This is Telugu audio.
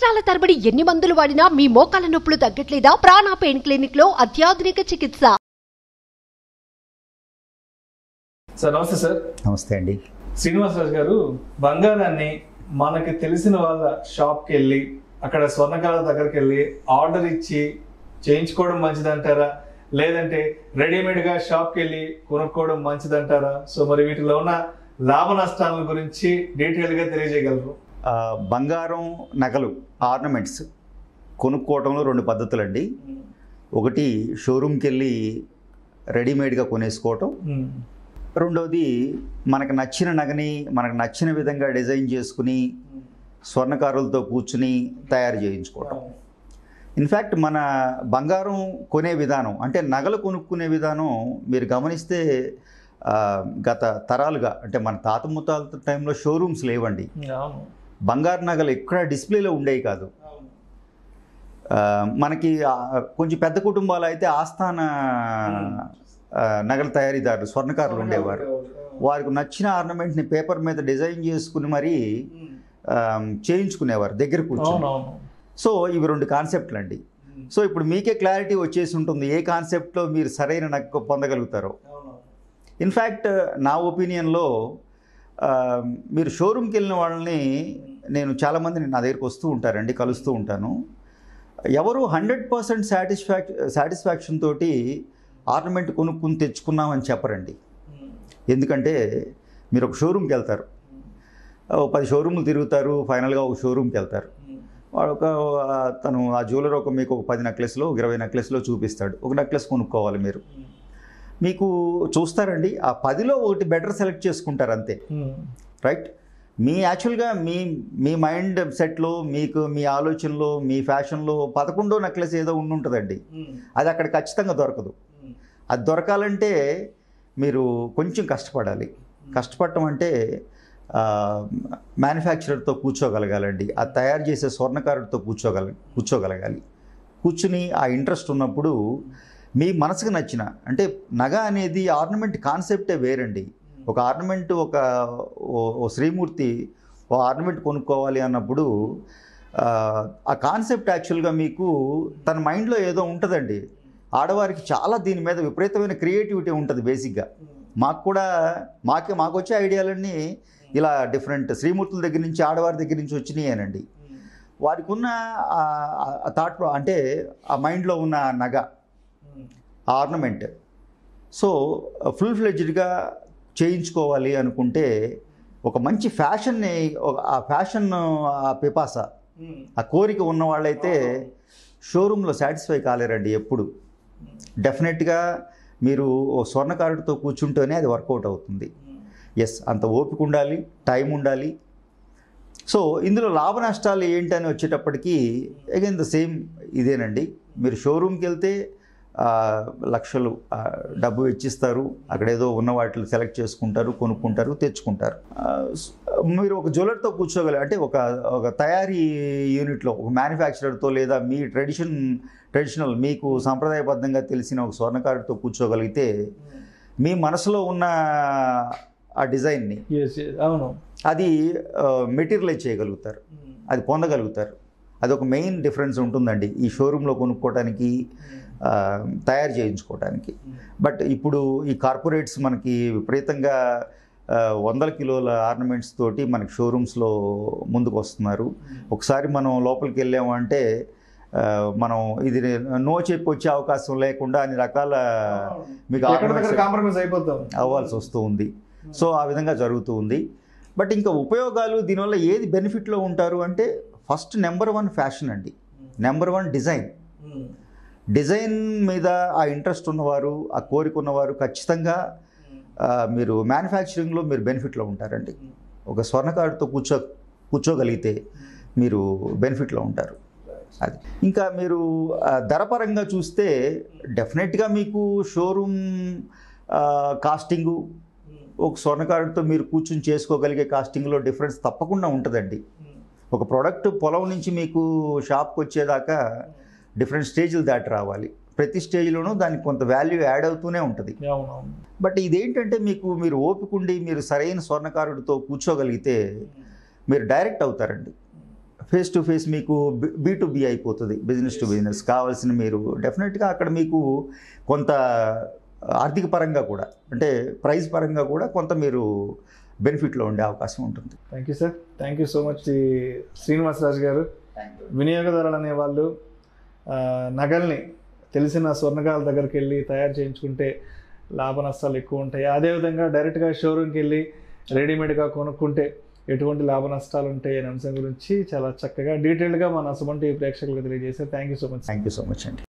సంవత్సరాల తరబడి ఎన్ని మందులు వాడినా మీ మోకాల నొప్పులు తగ్గట్లేదా ప్రాణ పెయిన్ క్లినిక్ లో అత్యాధునిక చికిత్స సార్ నమస్తే సార్ నమస్తే అండి శ్రీనివాసరాజు గారు బంగారాన్ని మనకి తెలిసిన వాళ్ళ షాప్కి వెళ్ళి అక్కడ స్వర్ణకాల దగ్గరికి వెళ్ళి ఆర్డర్ ఇచ్చి చేయించుకోవడం మంచిదంటారా లేదంటే రెడీమేడ్గా షాప్కి వెళ్ళి కొనుక్కోవడం మంచిదంటారా సో మరి వీటిలో ఉన్న లాభ నష్టాల గురించి డీటెయిల్గా తెలియజేయగలరు ఆ, బంగారం నగలు ఆర్నమెంట్స్ కొనుక్కోవడంలో రెండు పద్ధతులు అండి ఒకటి షోరూమ్కి వెళ్ళి రెడీమేడ్గా కొనేసుకోవటం ఉమ్. రెండోది మనకు నచ్చిన నగని మనకు నచ్చిన విధంగా డిజైన్ చేసుకుని స్వర్ణకారులతో కూర్చుని తయారు చేయించుకోవటం ఇన్ఫ్యాక్ట్ మన బంగారం కొనే విధానం అంటే నగలు కొనుక్కునే విధానం మీరు గమనిస్తే ఆ, గత తరాలుగా అంటే మన తాత ముత్తాత టైంలో షోరూమ్స్ లేవండి అవును బంగారు నగలు ఎక్కడ డిస్ప్లేలో ఉండేవి కాదు అవును. ఆ, మనకి ఆ, కొంచెం పెద్ద కుటుంబాలు అయితే ఆస్థాన ఆ, నగల తయారీదారులు స్వర్ణకారులు ఉండేవారు వారికి నచ్చిన ఆర్నమెంట్ని పేపర్ మీద డిజైన్ చేసుకుని మరీ ఉమ్. ఆ, చేయించుకునేవారు దగ్గర కూర్చొని అవునవును సో ఇవి రెండు కాన్సెప్ట్లు అండి సో ఇప్పుడు మీకే క్లారిటీ వచ్చేసి ఉంటుంది ఏ కాన్సెప్ట్లో మీరు సరైన నగ పొందగలుగుతారో అవునవును ఇన్ఫ్యాక్ట్ నా ఒపీనియన్లో ఆ, మీరు షోరూమ్కి వెళ్ళిన వాళ్ళని నేను చాలామంది నా దగ్గరికి వస్తూ ఉంటారండి కలుస్తూ ఉంటాను ఎవరు హండ్రెడ్ పర్సెంట్ సాటిస్ఫాక్ సాటిస్ఫాక్షన్ తోటి ఆర్నమెంట్ కొనుక్కుని తెచ్చుకున్నామని చెప్పరండి ఉమ్. ఎందుకంటే మీరు ఒక షోరూమ్కి వెళ్తారు ఓ పది షోరూమ్లు తిరుగుతారు ఫైనల్గా ఒక షోరూమ్కి వెళ్తారు ఉమ్. వాడు ఒక ఆ, తను ఆ జ్యువెలర్ ఒక మీకు ఒక పది నెక్లెస్లో ఒక ఇరవై నెక్లెస్లో చూపిస్తాడు ఒక నెక్లెస్ కొనుక్కోవాలి మీరు ఉమ్. మీకు చూస్తారండి ఆ పదిలో ఒకటి బెటర్ సెలెక్ట్ చేసుకుంటారు అంతే ఉమ్. రైట్ మీ యాక్చువల్గా మీ మీ మైండ్ సెట్లో మీకు మీ ఆలోచనలో మీ ఫ్యాషన్లో పదకొండో నెక్లెస్ ఏదో ఉండి ఉంటుందండి ఉమ్. అది అక్కడ ఖచ్చితంగా దొరకదు ఉమ్. అది దొరకాలంటే మీరు కొంచెం కష్టపడాలి కష్టపడటం అంటే మ్యానుఫ్యాక్చరర్తో కూర్చోగలగాలండి ఆ తయారు చేసే స్వర్ణకారుడితో కూర్చోగల కూర్చోగలగాలి కూర్చుని ఆ ఇంట్రెస్ట్ ఉన్నప్పుడు మీ మనసుకు నచ్చిన అంటే నగ అనేది ఆర్నమెంట్ కాన్సెప్టే వేరండి ఒక ఆర్నమెంట్ ఒక ఓ- ఓ శ్రీమూర్తి ఓ ఆర్నమెంట్ కొనుక్కోవాలి అన్నప్పుడు ఆ, ఆ కాన్సెప్ట్ యాక్చువల్గా మీకు తన మైండ్లో ఏదో ఉంటుందండి ఆడవారికి చాలా దీని మీద విపరీతమైన క్రియేటివిటీ ఉంటుంది బేసిక్గా మాకు కూడా మాకే మాకు వచ్చే ఐడియాలన్నీ ఇలా డిఫరెంట్ శ్రీమూర్తుల దగ్గర నుంచి ఆడవారి దగ్గర నుంచి వచ్చినాయేనండి ఉమ్. వారికి ఉన్న ఆ థాట్ అంటే ఆ మైండ్లో ఉన్న ఆ నగ ఉమ్. ఆ ఆర్నమెంట్ సో ఫుల్ ఫ్లెడ్జ్డ్గా చేయించుకోవాలి అనుకుంటే ఒక మంచి ఫ్యాషన్ని ఒక- ఆ ఫ్యాషన్ ఆ పిపాస ఉమ్. ఆ కోరిక ఉన్న వాళ్ళైతే షోరూంలో సాటిస్ఫై కాలేరండి ఎప్పుడు డెఫినెట్గా మీరు ఓ స్వర్ణకారుడితో కూర్చుంటేనే అది వర్కౌట్ అవుతుంది ఉమ్. ఎస్ అంత ఓపిక ఉండాలి టైం ఉండాలి సో ఇందులో లాభ నష్టాలు ఏంటని వచ్చేటప్పటికి అగైన్ ద సేమ్ ఇదేనండి మీరు షోరూమ్కి వెళ్తే ఆ, లక్షలు ఆ, డబ్బు వెచ్చిస్తారు అక్కడ ఏదో ఉన్న వాటిని సెలెక్ట్ చేసుకుంటారు కొనుక్కుంటారు తెచ్చుకుంటారు ఆ, స్- మీరు ఒక జ్యువెలర్తో కూర్చోగలరు అంటే ఒక ఒక తయారీ యూనిట్లో ఒక మ్యానుఫ్యాక్చరర్తో లేదా మీ ట్రెడిషన్ ట్రెడిషనల్ మీకు సాంప్రదాయబద్ధంగా తెలిసిన ఒక స్వర్ణకారుడితో కూర్చోగలిగితే మీ మనసులో ఉన్న ఆ డిజైన్ని Yes, yes. అవును అది మెటీరియలైజ్ చేయగలుగుతారు ఉమ్. అది పొందగలుగుతారు అది ఒక మెయిన్ డిఫరెన్స్ ఉంటుందండి ఈ షోరూంలో కొనుక్కోవడానికి ఆ, తయారు చేయించుకోవడానికి బట్ ఇప్పుడు ఈ కార్పొరేట్స్ మనకి విపరీతంగా ఆ, వందల కిలోల ఆర్నమెంట్స్ తోటి మనకి షోరూమ్స్లో ముందుకు వస్తున్నారు ఒకసారి మనం లోపలికి వెళ్ళాము అంటే ఆ, మనం ఇది నో చెప్పి వచ్చే అవకాశం లేకుండా అన్ని రకాల మీకు ఎక్కడ దగ్గర ornaments కాంప్రమైజ్ అయిపోతాం అవ్వాల్సి వస్తూ ఉంది సో ఆ విధంగా జరుగుతూ ఉంది బట్ ఇంకా ఉపయోగాలు దీనివల్ల ఏది బెనిఫిట్లో ఉంటారు అంటే ఫస్ట్ నెంబర్ వన్ ఫ్యాషన్ అండి number one design um. Design మీద ఆ ఇంట్రెస్ట్ ఉన్నవారు ఆ కోరిక ఉన్నవారు ఖచ్చితంగా ఆ, మీరు మ్యానుఫ్యాక్చరింగ్లో మీరు బెనిఫిట్లో ఉంటారండి ఒక స్వర్ణకారుడితో కూర్చో కూర్చోగలిగితే మీరు బెనిఫిట్లో ఉంటారు అది ఇంకా మీరు ఆ, ధరపరంగా చూస్తే డెఫినెట్గా మీకు షోరూమ్ కాస్టింగు ఒక స్వర్ణకారుడితో మీరు కూర్చుని చేసుకోగలిగే కాస్టింగ్లో డిఫరెన్స్ తప్పకుండా ఉంటుందండి ఒక ప్రోడక్ట్ పొలం నుంచి మీకు షాప్కి వచ్చేదాకా డిఫరెంట్ స్టేజ్లు దాటి రావాలి ప్రతి స్టేజ్లోనూ దానికి కొంత వాల్యూ యాడ్ అవుతూనే ఉంటుంది అవునవును బట్ ఇదేంటంటే మీకు మీరు ఓపిక ఉండి మీరు సరైన స్వర్ణకారుడితో కూర్చోగలిగితే మీరు డైరెక్ట్ అవుతారండి ఫేస్ టు ఫేస్ మీకు బీ టు బి అయిపోతుంది బిజినెస్ టు బిజినెస్ కావాల్సిన మీరు డెఫినెట్గా అక్కడ మీకు కొంత ఆర్థిక పరంగా కూడా అంటే ప్రైస్ పరంగా కూడా కొంత మీరు బెనిఫిట్లో ఉండే అవకాశం ఉంటుంది thank you sir thank you so much Srinivasaraju గారు వినియోగదారులు అనేవాళ్ళు ఆ, నగల్ని తెలిసిన స్వర్ణకాల దగ్గరికి వెళ్ళి తయారు చేయించుకుంటే లాభ నష్టాలు ఎక్కువ ఉంటాయి అదేవిధంగా డైరెక్ట్గా షోరూమ్కి వెళ్ళి రెడీమేడ్గా కొనుక్కుంటే ఎటువంటి లాభ నష్టాలు ఉంటాయి అనే అంశం గురించి చాలా చక్కగా డీటెయిల్గా మన సుమన్ టీవీ ప్రేక్షకులకు తెలియజేశారు thank you so much thank you so much అండి